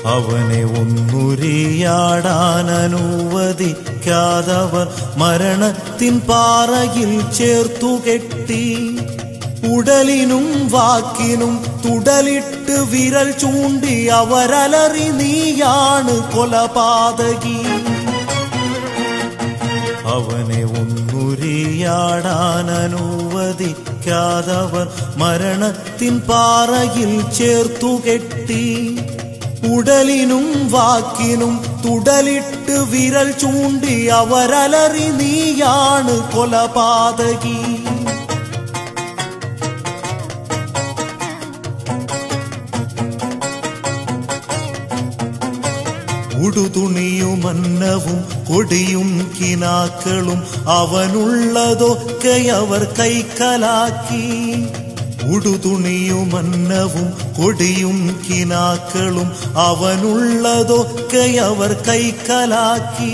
അവനെ ഒന്നുരിയാടാൻ അനുവദിക്കാതവർ മരണത്തിൻ പാറയിൽ ചേർത്തു കെട്ടി ഉടലിനും വാക്കിനും തുടലിട്ട് വിരൽ ചൂണ്ടി അവരലറി നീയാണ് കൊലപാതകി അവനെ ഒന്നുരിയാടാൻ അനുവദിക്കാതവർ മരണത്തിൻ പാറയിൽ ചേർത്തു കെട്ടി ഉടലിനും വാക്കിനും തുടലിട്ട് വിരൽ ചൂണ്ടി അവരലറി നീയാണ് കൊലപാതകി ഉടുതുണിയുമന്നവും കൊടിയും കിനാക്കളും അവനുള്ളതൊക്കെ അവർ കൈക്കലാക്കി ഉടുതുണിയുമന്നവും കൊടിയും കിനാക്കളും അവനുള്ളതൊക്കെ അവർ കൈക്കലാക്കി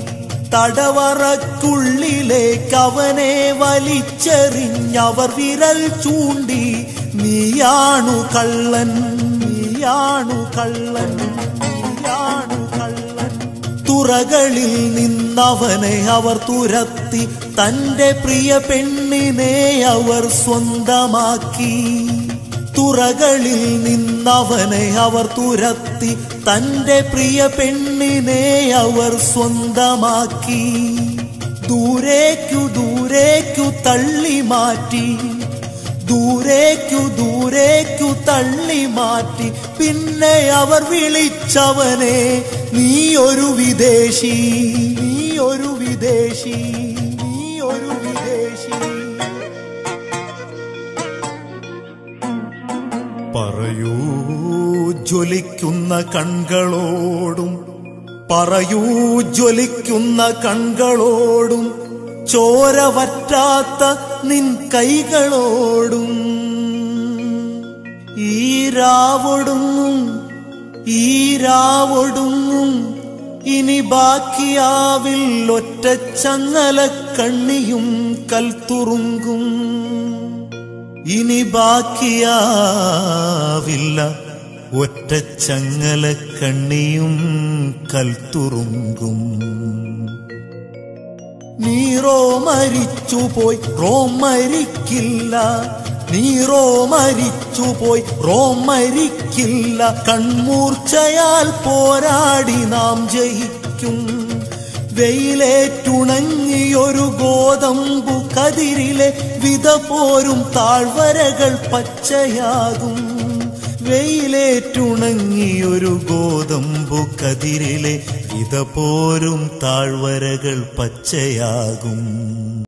തടവറക്കുള്ളിലേക്ക് അവനെ വലിച്ചെറിഞ്ഞവർ വിരൽ ചൂണ്ടി നീയാണു കള്ളൻ നീയാണു കള്ളൻ നീയാണു കള്ളൻ തുറകളിൽ നിന്നവനെ അവർ തുരത്തി തന്റെ പ്രിയ പെണ്ണിനെ അവർ സ്വന്തമാക്കി തുറകളിൽ നിന്നവനെ അവർ തുരത്തി തന്റെ പ്രിയ പെണ്ണിനെ അവർ സ്വന്തമാക്കി ദൂരേക്കു ദൂരേക്കു തള്ളി മാറ്റി ദൂരേക്കു ദൂരേക്കു തള്ളി മാറ്റി പിന്നെ അവർ വിളിച്ചവനെ നീ ഒരു വിദേശി നീ ഒരു വിദേശി നീ ഒരു വിദേശി പറയൂ ജ്വലിക്കുന്ന കൺകളോടും പറയൂ ജ്വലിക്കുന്ന കൺകളോടും ചോര വറ്റാത്ത നിൻ കൈകളോടും ഈ രാവൊടുങ്ങും ഈ രാവൊടുങ്ങും ഇനി ബാക്കിയാവിൽ ഒറ്റ ചങ്ങല കണ്ണിയും കൽത്തുറുങ്കും ഇനി ബാക്കിയാവില്ല ഒറ്റ ചങ്ങല കണ്ണിയും കൽത്തുറുങ്കും നീറോ മരിച്ചുപോയി റോം മരിക്കില്ല നീറോ മരിച്ചുപോയി റോം മരിക്കില്ല കൺമൂർച്ചയാൽ പോരാടി നാം ജയിക്കും വെയിലേറ്റുണങ്ങിയൊരു ഗോതമ്പു കതിരിലെ വിത പോരും താഴ്വരകൾ പച്ചയാകും വെയിലേറ്റുണങ്ങിയൊരു ഗോതമ്പു കതിരിലെ വിത പോരും താഴ്വരകൾ പച്ചയാകും